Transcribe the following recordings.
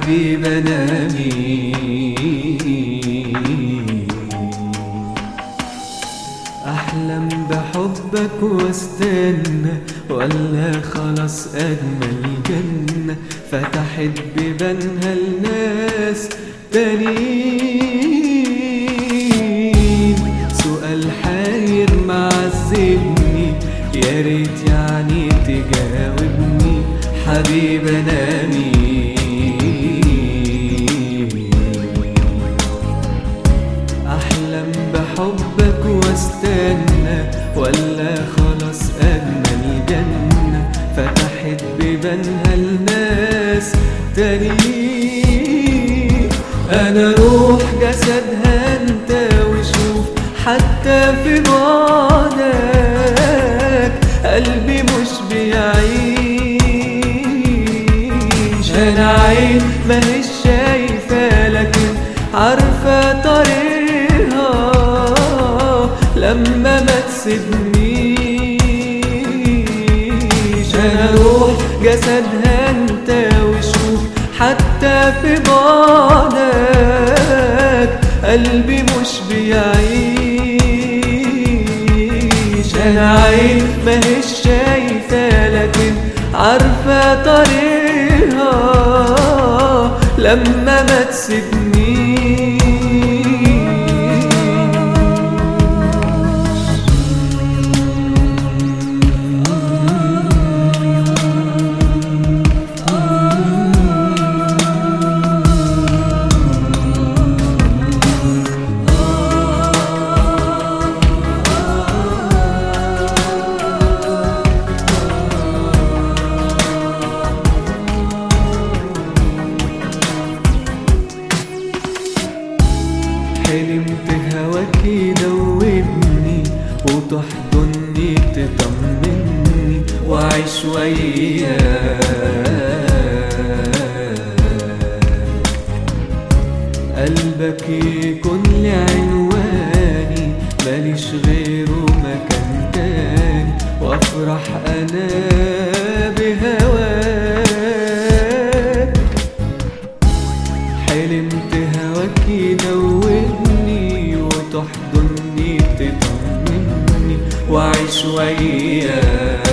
حبيب انا مين احلم بحبك واستنى ولا خلاص اجمل جنة فتحت بيبانها الناس تانيين سؤال حير معذبني يا ريت يعني تجاوبني حبيب انا مين احلم بحبك واستنى ولا خلاص اجمل جنة فتحت بيبانها الناس تاني انا روح جسدها انت وشوف حتى في بعدك قلبي مش بيعيش انا عين ماهيش شايفة لكن عارفة طريقها لما ما تسيبنيش انا روح جسدها انت وشوف حتى في بعدك قلبي مش بيعيش انا عين ماهيش شايفة لكن عارفة طريقها لما ما تسيبنيش حلمت هواك يدوبني وتحضني تطمني وأعيش وياك قلبك يكون لي عنواني ماليش غيره مكان تاني وافرح انا بهواك حلمت هواك يدوبني وتحضني تطمني واعيش وياك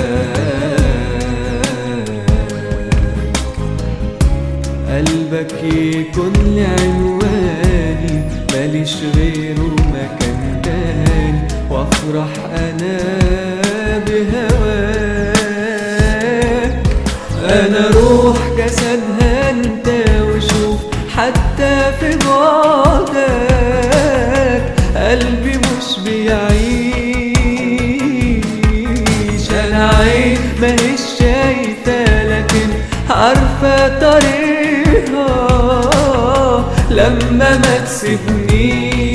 قلبك يكون لي عنواني ماليش غيره مكان تاني وافرح انا بهواك انا روح جسدها انت وشوف حتى في بعدك قلبي مش بيعيش انا عين ماهيش شايفة لكن عارفة طريقها لما ما تسيبنيش